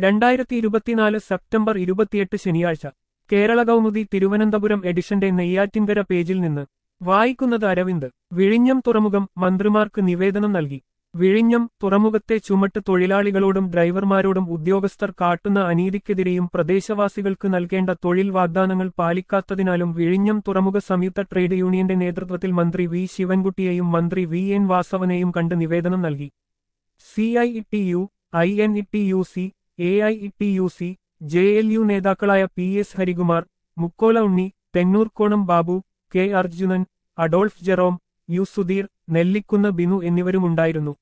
രണ്ടായിരത്തി ഇരുപത്തിനാല് സെപ്റ്റംബർ ഇരുപത്തിയെട്ട് ശനിയാഴ്ച കേരള കൗമുദി തിരുവനന്തപുരം എഡിഷന്റെ നെയ്യാറ്റിൻകര പേജിൽ നിന്ന് വായിക്കുന്നത് അരവിന്ദ് വിഴിഞ്ഞം തുറമുഖം മന്ത്രിമാർക്ക് നിവേദനം നൽകി വിഴിഞ്ഞം തുറമുഖത്തെ ചുമട്ട് തൊഴിലാളികളോടും ഡ്രൈവർമാരോടും ഉദ്യോഗസ്ഥർ കാട്ടുന്ന അനീതിക്കെതിരെയും പ്രദേശവാസികൾക്ക് നൽകേണ്ട തൊഴിൽ വാഗ്ദാനങ്ങൾ പാലിക്കാത്തതിനാലും വിഴിഞ്ഞം തുറമുഖ സംയുക്ത ട്രേഡ് യൂണിയന്റെ നേതൃത്വത്തിൽ മന്ത്രി വി ശിവൻകുട്ടിയെയും മന്ത്രി വി എൻ വാസവനെയും കണ്ട് നിവേദനം നൽകി C I T U I N T U C A I T U C J L U നേതാക്കളായ P S Harikumar Mukkola Unni Thennurkonam Babu K Arjunan Adolf Jerome U Sudheer Nellikunnu Binu എന്നിവരുമുണ്ടായിരുന്നു